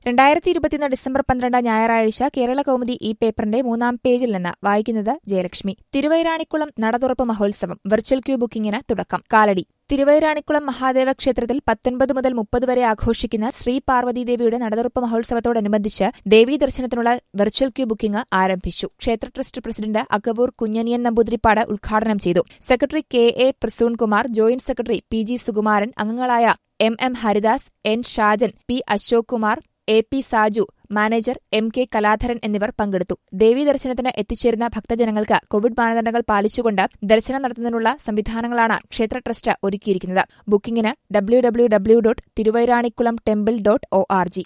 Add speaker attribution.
Speaker 1: രണ്ടായിരത്തി ഇരുപത്തിയൊന്ന് ഡിസംബർ പന്ത്രണ്ട് ഞായറാഴ്ച കേരള കൗമുദി ഈ പേപ്പറിന്റെ മൂന്നാം പേജിൽ നിന്ന് വായിക്കുന്നത് ജയലക്ഷ്മി തിരുവൈരാണിക്കുളം നടതുറപ്പ് മഹോത്സവം വെർച്വൽ ക്യൂ ബുക്കിംഗിന് തുടക്കം കാലടി തിരുവൈരാണിക്കുളം മഹാദേവ ക്ഷേത്രത്തിൽ പത്തൊൻപത് മുതൽ മുപ്പത് വരെ ആഘോഷിക്കുന്ന ശ്രീ പാർവതീദേവിയുടെ നടതുറപ്പ് മഹോത്സവത്തോടനുബന്ധിച്ച് ദേവീ ദർശനത്തിനുള്ള വെർച്വൽ ക്യൂ ബുക്കിംഗ് ആരംഭിച്ചു ക്ഷേത്ര ട്രസ്റ്റ് പ്രസിഡന്റ് അകവൂർ കുഞ്ഞനിയൻ നമ്പൂതിരിപ്പാട് ഉദ്ഘാടനം ചെയ്തു secretary K A Prasoonkumar joint secretary P G Sukumaran അംഗങ്ങളായ M M Haridas N Shajan P Ashok Kumar A P Saju manager M K Kaladharan എന്നിവർ പങ്കെടുത്തു ദേവീ ദർശനത്തിന് എത്തിച്ചേരുന്ന ഭക്തജനങ്ങൾക്ക് കോവിഡ് മാനദണ്ഡങ്ങൾ പാലിച്ചുകൊണ്ട് ദർശനം നടത്തുന്നതിനുള്ള സംവിധാനങ്ങളാണ് ക്ഷേത്ര ട്രസ്റ്റ് ഒരുക്കിയിരിക്കുന്നത് ബുക്കിംഗിന് W W W dot Thiruvairanikkulam temple dot O R G